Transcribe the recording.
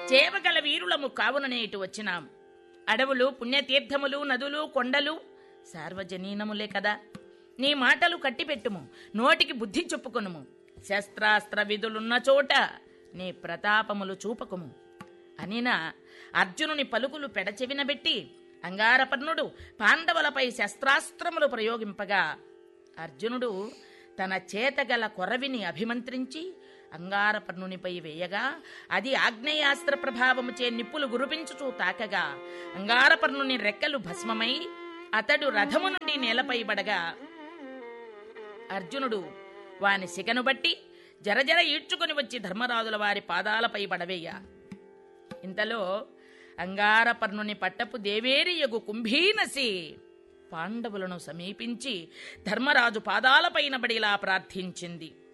చేవగల వీరులము కావుననే ఇటు వచ్చినాం అడవులు పుణ్యతీర్థములు నదులు కొండలు సార్వజనీనములే కదా నీ మాటలు కట్టిపెట్టుము నోటికి బుద్ధి చెప్పుకొనుము శస్త్రాస్త్ర విధులున్న చోట నీ ప్రతాపములు చూపకుము అనిన అర్జునుని పలుకులు పెడచెవినబెట్టి అంగారపర్ణుడు పాండవులపై శస్త్రాస్త్రములు ప్రయోగింపగా అర్జునుడు తన చేతగల కొరవిని అభిమంత్రించి అంగారపర్ణునిపై వేయగా అది ఆగ్నేయాస్త్ర ప్రభావముచే నిప్పులు గురిపించుచూ తాకగా అంగారపర్ణుని రెక్కలు భస్మమై అతడు రథము నుండి నేలపై పడగా అర్జునుడు వాని సిగను బట్టి జరజర ఈడ్చుకొని వచ్చి ధర్మరాజుల వారి పాదాలపై పడవేయ ఇంతలో అంగారపర్ణుని పట్టపు దేవేరియగు కుంభీనసి పాండవులను సమీపించి ధర్మరాజు పాదాలపైన బడిలా ప్రార్థించింది